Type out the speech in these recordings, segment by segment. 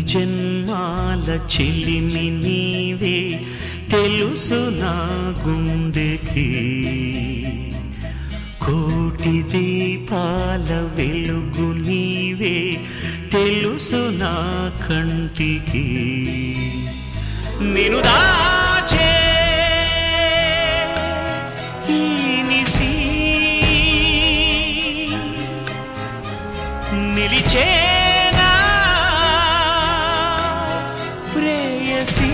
జన్మాల చెలిమి నీవే తెలుసు నా గుండెకి కోటి దీపాల వెలుగు నీవే తెలుసు నా కంటికి నేను దాచే ఈ నిశి నిలిచేనా ప్రేయసి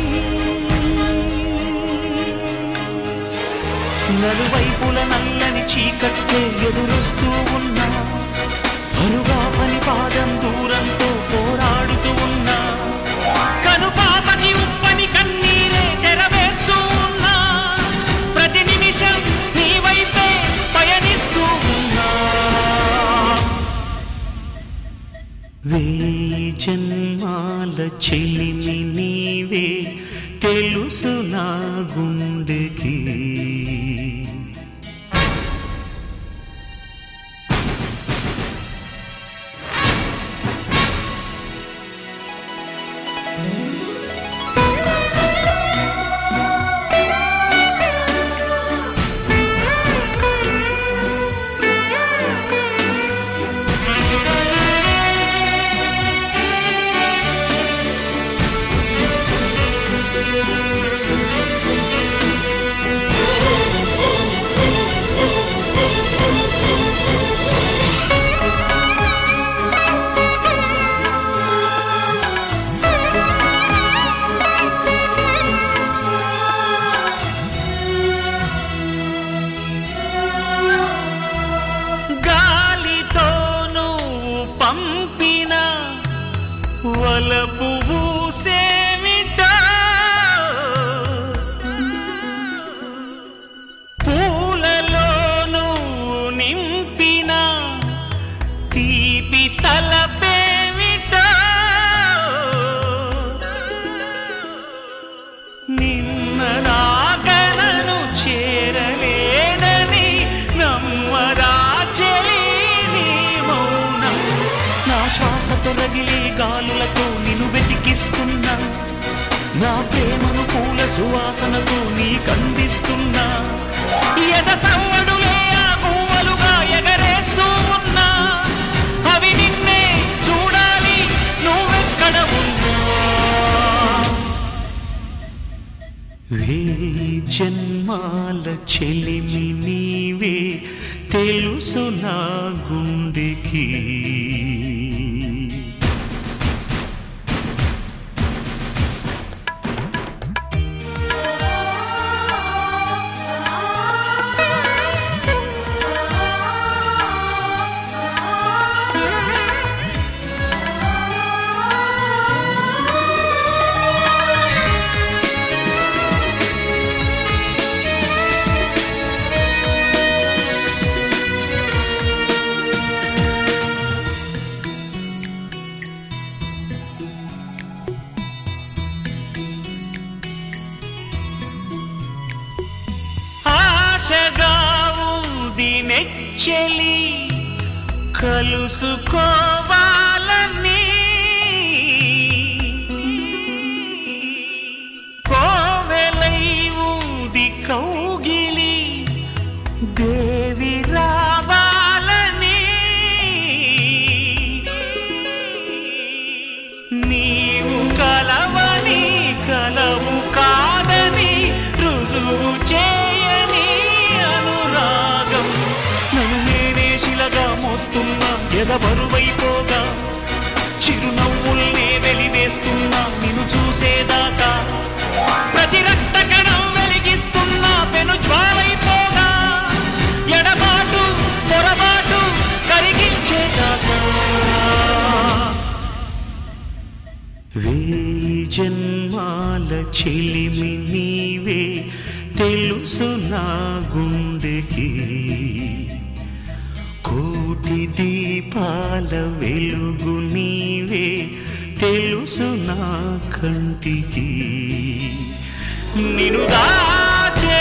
నలువైపుల నల్లని చీకట్టే ఎదురొస్తూ ఉన్నా అరుగా పని పాదం దూరంతో పోరాడుతూ ఉన్నా కనుపాపకి ఉప్పని కన్నీరే తెరవేస్తూ ఉన్నా ప్రతి నిమిషం నీ వైపే పయనిస్తూ ఉన్నా వేయి జన్మాల చెలిమి నీవే తెలుసు నా గుండెకి గాలితో నువ్వు పంపిన వలపు సేమిటో పూలలో నువ్వు నింపిన తీపి తలపేమిటో నిన్న రాగనను చేరలేదని నమ్మరా చెలి నీ మౌనం నా శ్వాసతో రగిలే గాలులతో నిన్ను వెతికిస్తున్నా నా ప్రేమను పూల సువాసనతో నీ కందిస్తున్నా ఎద సవ్వడులే ఆ పువ్వులుగా ఎగరేస్తూ ఉన్నా అవి నిన్నే చూడాలి నువ్వెక్కడ ఉన్నా వేయి జన్మాల చెలిమి నీవే తెలుసు నా గుండెకి ఆశగా ఉంది నెచ్చలి కలుసుకోవాలని కోవెలై ఊది కౌగిలి దేవి రావాలని నీవు కలవని కలవు కాదని రుజువు చేయని అనురాగం నన్ను నేనే శిలగా మోస్తున్నా ఎదబరువైపోగా చిరునవ్వుల్నే వెలివేస్తున్నా నిన్ను చూసేదాకా ప్రతి రక్త కణం వెలిగిస్తున్నా పెను జ్వాలైపోగా ఎడబాటు పొరబాటు కరిగించేదాకా వేయి జన్మాల చెలిమి నీవే తెలుసు నా గుండెకి కోటి దీపాల వెలుగు నీవే తెలుసు నా కంటికి నిను దాచే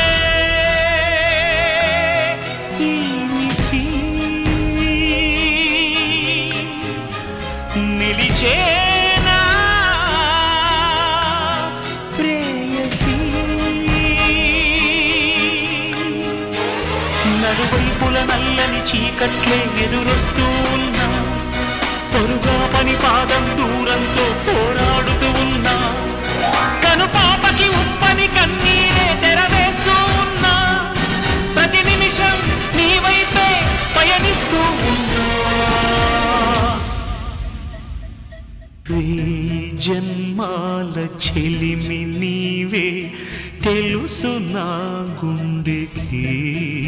ఈ నిశి నిలిచేనా చీకట్లే ఎదురొస్తూ ఉన్నా పొరుగా పని పాదం దూరంతో పోరాడుతూ ఉన్నా కను పాపకి ఉప్పని కన్నీరే తెరవేస్తూ ఉన్నా ప్రతి నిమిషం నీ వైపే పయనిస్తూ ఉన్నా ఈ జన్మాల చెలిమి నీవే తెలుసు నా గుండెకి